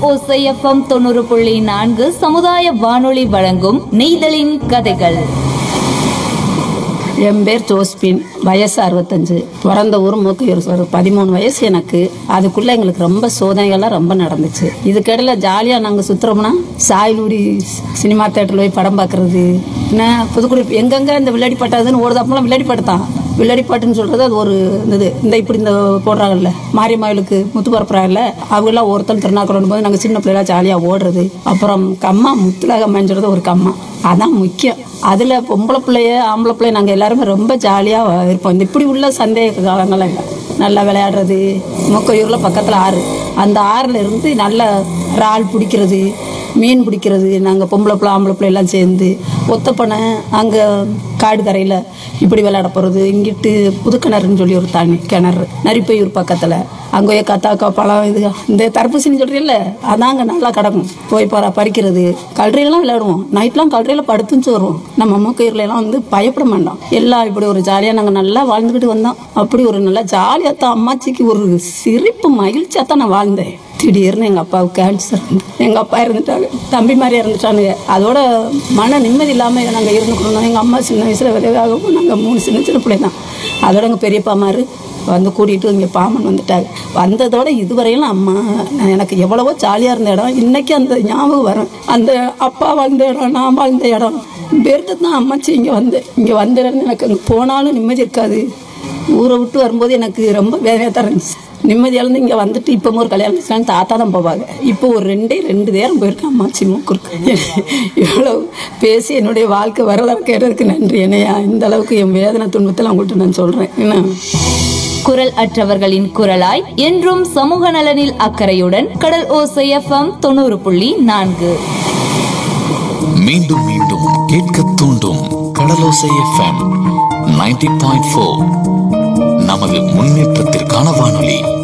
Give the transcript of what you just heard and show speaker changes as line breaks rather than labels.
ஓசை எஃப்எம் தொண்ணூறு புள்ளி நான்கு சமுதாய வானொலி வழங்கும் நெய்தலின் கதைகள்
என் பேர் ஜோஸ்பின் வயசு அறுபத்தஞ்சு பிறந்த ஊர் மூக்கையூர் ஒரு பதிமூணு வயசு எனக்கு அதுக்குள்ள எங்களுக்கு ரொம்ப சோதனைகள்லாம் ரொம்ப நடந்துச்சு இதுக்கிடையில ஜாலியாக நாங்கள் சுற்றுறோம்னா சாயலூரி சினிமா தேட்டரில் போய் படம் பார்க்கறது என்ன புதுக்குடி எங்கெங்க இந்த விளையாடி பாட்டாதுன்னு ஓடுதாப்பெல்லாம் விளையாடி பாட்டு தான் விளையாடி பாட்டுன்னு சொல்றது அது ஒரு இது இந்த இப்படி இந்த போடுறாங்கல்ல மாரியம்மாவிலுக்கு முத்து பரப்புறாங்கல்ல அவங்கெல்லாம் ஒருத்தர் திருநாக்குறோம் போது நாங்கள் சின்ன பிள்ளைலாம் ஜாலியாக ஓடுறது அப்புறம் கம்மா முத்துலகம்மான்னு சொல்றது ஒரு கம்மா அதான் முக்கியம் அதில் பொம்பளை பிள்ளைய ஆம்பளை பிள்ளைய நாங்கள் எல்லாருமே ரொம்ப ஜாலியாக இருப்போம் இந்த இப்படி உள்ள சந்தேக காலங்கள்லாம் இல்லை நல்லா விளையாடுறது மொக்கையூரில் பக்கத்தில் ஆறு அந்த ஆறில் இருந்து நல்ல இறால் பிடிக்கிறது மீன் பிடிக்கிறது நாங்கள் பொம்பளை பிள்ளை ஆம்பளை பிள்ளை எல்லாம் சேர்ந்து ஒத்தப்பனை அங்கே காடு கரையில் இப்படி விளையாட போகிறது இங்கிட்டு புதுக்கிணறுன்னு சொல்லி ஒரு தண்ணி கிணறு நரிப்பையூர் பக்கத்தில் அங்கே போய் கத்தாக்கா பழம் இது இந்த தர்பூசணின்னு சொல்கிறீல்ல அதான் அங்கே நல்லா கிடக்கும் போய் போகிற பறிக்கிறது கல்றையெல்லாம் விளையாடுவோம் நைட்லாம் கல்றையில் படுத்துச்சு வருவோம் நம்ம மூக்கையூர்ல எல்லாம் வந்து பயப்பட மாட்டோம் எல்லாம் இப்படி ஒரு ஜாலியாக நாங்கள் நல்லா வாழ்ந்துக்கிட்டு வந்தோம் அப்படி ஒரு நல்லா ஜாலியாக தான் அம்மாச்சிக்கு ஒரு சிரிப்பு மகிழ்ச்சியாக தான் நான் வாழ்ந்தேன் திடீர்னு எங்கள் அப்பாவுக்கு கேன்சர் எங்கள் அப்பா இறந்துட்டாங்க தம்பி மாதிரி இறந்துட்டானுங்க அதோட மன நிம்மதி இல்லாமல் நாங்கள் இருந்துக்கணும் எங்கள் அம்மா சின்ன வயசில் விதவாகவும் நாங்கள் மூணு சின்ன சின்ன பிள்ளை தான் அதோட எங்கள் பெரியப்பா மாதிரி வந்து கூட்டிகிட்டு இங்கே பாமன் வந்துட்டாங்க வந்ததோட இதுவரையிலும் அம்மா நான் எனக்கு எவ்வளவோ ஜாலியாக இருந்த இடம் இன்னைக்கு அந்த ஞாபகம் வரும் அந்த அப்பா வாழ்ந்த இடம் நான் வாழ்ந்த இடம் பெருத்து தான் அம்மாச்சி இங்கே வந்தேன் இங்கே வந்த இடம் எனக்கு அங்கே போனாலும் நிம்மதி இருக்காது ஊரை விட்டு வரும்போது எனக்கு ரொம்ப வேதனையாக தான் இருந்துச்சு நிம்மதியாக இருந்து இங்கே வந்துட்டு இப்போ ஒரு கல்யாணம் வச்சுக்கலாம் தாத்தா தான் போவாங்க இப்போ ஒரு ரெண்டே ரெண்டு நேரம் போயிருக்கேன் அம்மாச்சி மூக்குருக்கு இவ்வளோ பேசி என்னுடைய வாழ்க்கை வரலாறு கேட்டதுக்கு நன்றி என்னையா இந்த அளவுக்கு என் வேதனை துன்பத்தில் உங்கள்கிட்ட நான் சொல்கிறேன் என்ன
குரல் அற்றவர்களின் குரலாய் என்றும் சமூக நலனில் அக்கறையுடன் கடல் ஓசை எஃப்எம் தொண்ணூறு புள்ளி நான்கு
மீண்டும் மீண்டும் கேட்க தூண்டும் Kadalosai FM ninety point four நமது முன்னேற்றத்திற்கான வானொலி